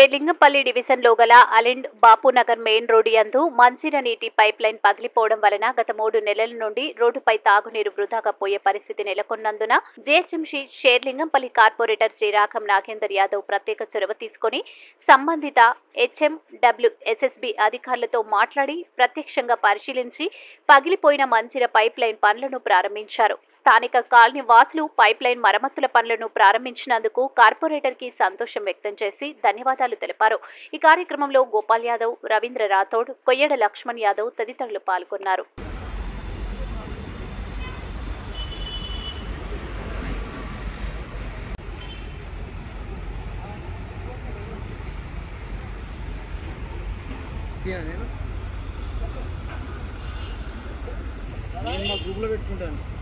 షేర్లింగంపల్లి డివిజన్లో గల అలిండ్ Bapunagar main road యందు మంచిర నీటి పైప్ లైన్ పగిలిపోవడం వలన గత మూడు నెలల నుండి రోడ్డుపై తాగునీరు వృధాగా పోయే పరిస్థితి నెలకొన్నందున జేహెచ్ఎంసీ షేర్లింగంపల్లి కార్పొరేటర్ శ్రీరాఘం నాగేందర్ యాదవ్ ప్రత్యేక చొరవ తీసుకొని సంబంధిత హెచ్ఎండబ్ల్యూ ఎస్ఎస్బి అధికారులతో మాట్లాడి ప్రత్యక్షంగా పరిశీలించి పగిలిపోయిన మంచిర పైప్ లైన్ పనులను ప్రారంభించారు స్థానిక కాలనీ వాసులు పైప్ లైన్ మరమ్మతుల పనులను ప్రారంభించినందుకు కార్పొరేటర్ కి సంతోషం వ్యక్తం చేసి ధన్యవాదాలు తెలిపారు ఈ కార్యక్రమంలో గోపాల్ యాదవ్ రవీంద్ర రాథోడ్ కొయ్యడ లక్ష్మణ్ యాదవ్ తదితరులు పాల్గొన్నారు నేను మా గ్రూప్లో పెట్టుకుంటాను